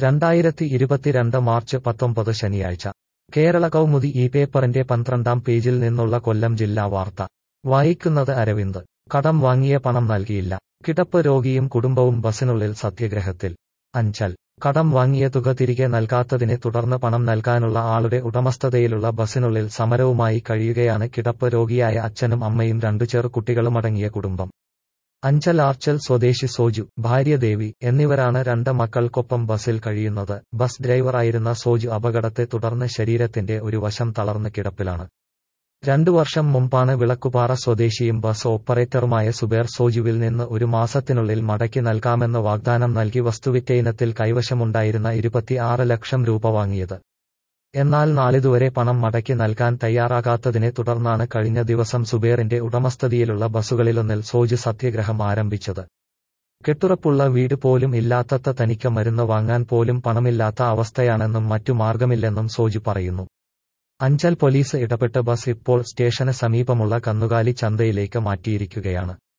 രണ്ടായിരത്തി ഇരുപത്തിരണ്ട് മാർച്ച് പത്തൊമ്പത് ശനിയാഴ്ച കേരള കൗമുദി ഈ പേപ്പറിന്റെ പന്ത്രണ്ടാം പേജിൽ നിന്നുള്ള കൊല്ലം ജില്ലാ വാർത്ത വായിക്കുന്നത് അരവിന്ദ് കടം വാങ്ങിയ പണം നൽകിയില്ല കിടപ്പ് രോഗിയും കുടുംബവും ബസിനുള്ളിൽ സത്യഗ്രഹത്തിൽ അഞ്ചൽ കടം വാങ്ങിയ തുക തിരികെ നൽകാത്തതിനെ തുടർന്ന് പണം നൽകാനുള്ള ആളുടെ ഉടമസ്ഥതയിലുള്ള ബസിനുള്ളിൽ സമരവുമായി കഴിയുകയാണ് കിടപ്പ് രോഗിയായ അച്ഛനും അമ്മയും രണ്ടു ചെറുകുട്ടികളുമടങ്ങിയ കുടുംബം അഞ്ചൽ ആർച്ചൽ സ്വദേശി സോജു ഭാര്യ ദേവി എന്നിവരാണ് രണ്ട് മക്കൾക്കൊപ്പം ബസിൽ കഴിയുന്നത് ബസ് ഡ്രൈവറായിരുന്ന സോജു അപകടത്തെ തുടർന്ന് ശരീരത്തിന്റെ ഒരു വശം തളർന്ന് കിടപ്പിലാണ് രണ്ടു വർഷം മുമ്പാണ് വിളക്കുപാറ സ്വദേശിയും ബസ് ഓപ്പറേറ്ററുമായ സുബേർ സോജുവിൽ നിന്ന് ഒരു മാസത്തിനുള്ളിൽ മടക്കി നൽകാമെന്ന് വാഗ്ദാനം നൽകി വസ്തുവിറ്റ ഇനത്തിൽ കൈവശമുണ്ടായിരുന്ന ഇരുപത്തിയാറ് ലക്ഷം രൂപ വാങ്ങിയത് എന്നാൽ നാളിതുവരെ പണം മടക്കി നൽകാൻ തയ്യാറാകാത്തതിനെ തുടർന്നാണ് കഴിഞ്ഞ ദിവസം സുബേറിന്റെ ഉടമസ്ഥതയിലുള്ള ബസ്സുകളിലൊന്നിൽ സോജു സത്യഗ്രഹം ആരംഭിച്ചത് കെട്ടുറപ്പുള്ള വീട് പോലും ഇല്ലാത്തത്ത തനിക്ക് മരുന്ന് വാങ്ങാൻ പോലും പണമില്ലാത്ത അവസ്ഥയാണെന്നും മറ്റു മാർഗമില്ലെന്നും സോജു പറയുന്നു അഞ്ചൽ പോലീസ് ഇടപെട്ട് ബസ് ഇപ്പോൾ സ്റ്റേഷന് സമീപമുള്ള കന്നുകാലി ചന്തയിലേക്ക് മാറ്റിയിരിക്കുകയാണ്